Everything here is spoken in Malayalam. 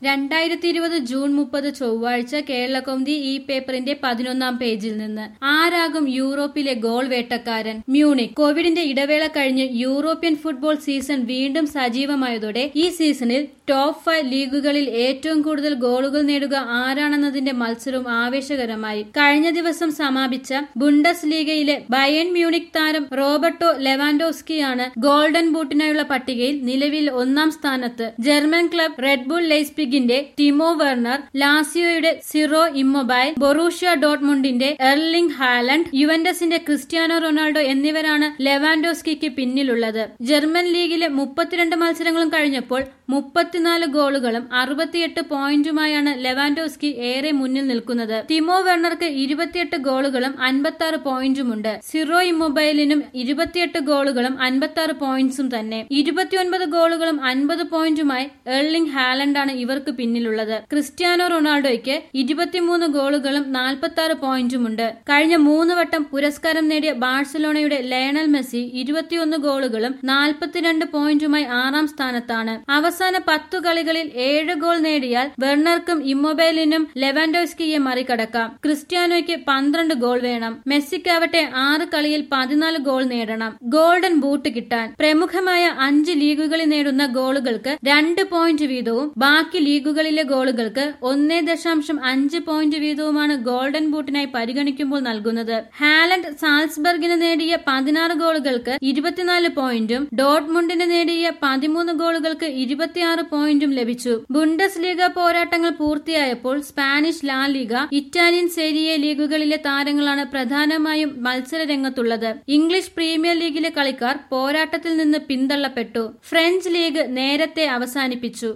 രണ്ടായിരത്തി ഇരുപത് ജൂൺ മുപ്പത് ചൊവ്വാഴ്ച കേരളകൗമുദി ഈ പേപ്പറിന്റെ പതിനൊന്നാം പേജിൽ നിന്ന് ആരാകും യൂറോപ്പിലെ ഗോൾ വേട്ടക്കാരൻ മ്യൂണിക് കോവിഡിന്റെ ഇടവേള കഴിഞ്ഞ് യൂറോപ്യൻ ഫുട്ബോൾ സീസൺ വീണ്ടും സജീവമായതോടെ ഈ സീസണിൽ ടോപ്പ് ഫൈവ് ലീഗുകളിൽ ഏറ്റവും കൂടുതൽ ഗോളുകൾ നേടുക ആരാണെന്നതിന്റെ മത്സരവും ആവേശകരമായി കഴിഞ്ഞ ദിവസം സമാപിച്ച ബുണ്ടസ് ലീഗയിലെ ബയൺ മ്യൂണിക് താരം റോബർട്ടോ ലെവാൻഡോസ്കിയാണ് ഗോൾഡൻ ബൂട്ടിനായുള്ള പട്ടികയിൽ നിലവിൽ ഒന്നാം സ്ഥാനത്ത് ജർമ്മൻ ക്ലബ് റെഡ്ബുൾ ലൈസ്പിഗിന്റെ ടിമോ വെർണർ ലാസിയോയുടെ സിറോ ഇമ്മൊബൈൽ ബൊറൂഷ്യ ഡോട്ട്മുണ്ടിന്റെ എർലിംഗ് ഹാലൻഡ് യുവന്റസിന്റെ ക്രിസ്ത്യാനോ റൊണാൾഡോ എന്നിവരാണ് ലെവാൻഡോസ്കിക്ക് പിന്നിലുള്ളത് ജർമ്മൻ ലീഗിലെ മുപ്പത്തിരണ്ട് മത്സരങ്ങളും കഴിഞ്ഞപ്പോൾ മുപ്പത്തിനാല് ഗോളുകളും അറുപത്തിയെട്ട് പോയിന്റുമായാണ് ലെവാൻഡോസ്കി ഏറെ മുന്നിൽ നിൽക്കുന്നത് ടിമോ വെർണർക്ക് ഇരുപത്തിയെട്ട് ഗോളുകളും അൻപത്തി ആറ് പോയിന്റുമുണ്ട് സിറോ ഇമ്മൊബൈലിനും ഇരുപത്തിയെട്ട് ഗോളുകളും അൻപത്തി ആറ് പോയിന്റ്സും തന്നെ ഇരുപത്തിയൊൻപത് ഗോളുകളും അൻപത് പോയിന്റുമായി എർലിംഗ് ഹാലൻഡാണ് ഇവർക്ക് പിന്നിലുള്ളത് ക്രിസ്ത്യാനോ റൊണാൾഡോയ്ക്ക് ഇരുപത്തിമൂന്ന് ഗോളുകളും നാൽപ്പത്തി ആറ് പോയിന്റുമുണ്ട് കഴിഞ്ഞ മൂന്ന് വട്ടം പുരസ്കാരം നേടിയ ബാഴ്സലോണയുടെ ലയണൽ മെസ്സി ഇരുപത്തിയൊന്ന് ഗോളുകളും നാൽപ്പത്തിരണ്ട് പോയിന്റുമായി ആറാം സ്ഥാനത്താണ് അവസാന പത്തു കളികളിൽ ഏഴ് ഗോൾ നേടിയാൽ വെർണർക്കും ഇമ്മൊബൈലിനും ലെവാൻഡോസ്കിയെ മറികടക്കാം ക്രിസ്ത്യാനോയ്ക്ക് പന്ത്രണ്ട് ഗോൾ വേണം മെസ്സിക്കാവട്ടെ ആറ് കളിയിൽ പതിനാല് ഗോൾ നേടണം ഗോൾഡൻ ബൂട്ട് കിട്ടാൻ പ്രമുഖമായ അഞ്ച് ലീഗുകളിൽ നേടുന്ന ഗോളുകൾക്ക് രണ്ട് പോയിന്റ് വീതവും ബാക്കി ലീഗുകളിലെ ഗോളുകൾക്ക് ഒന്നേ ദശാംശം അഞ്ച് പോയിന്റ് വീതവുമാണ് ഗോൾഡൻ ബൂട്ടിനായി പരിഗണിക്കുമ്പോൾ നൽകുന്നത് ഹാലൻഡ് സാൽസ്ബർഗിന് നേടിയ പതിനാറ് ഗോളുകൾക്ക് ഇരുപത്തിനാല് പോയിന്റും ഡോട്ട്മുണ്ടിന് നേടിയ പതിമൂന്ന് ഗോളുകൾക്ക് ഇരുപത്തിയാറ് പോയിന്റും ലഭിച്ചു ബുണ്ടസ് ലീഗ പോരാട്ടങ്ങൾ പൂർത്തിയായപ്പോൾ സ്പാനിഷ് ലാ ലീഗ ഇറ്റാലിയൻ സെരിയെ ലീഗുകളിലെ താരങ്ങളാണ് പ്രധാനമായും മത്സര രംഗത്തുള്ളത് ഇംഗ്ലീഷ് പ്രീമിയർ ലീഗിലെ കളിക്കാർ പോരാട്ടത്തിൽ നിന്ന് പിന്തള്ളപ്പെട്ടു ഫ്രഞ്ച് ലീഗ് നേരത്തെ അവസാനിപ്പിച്ചു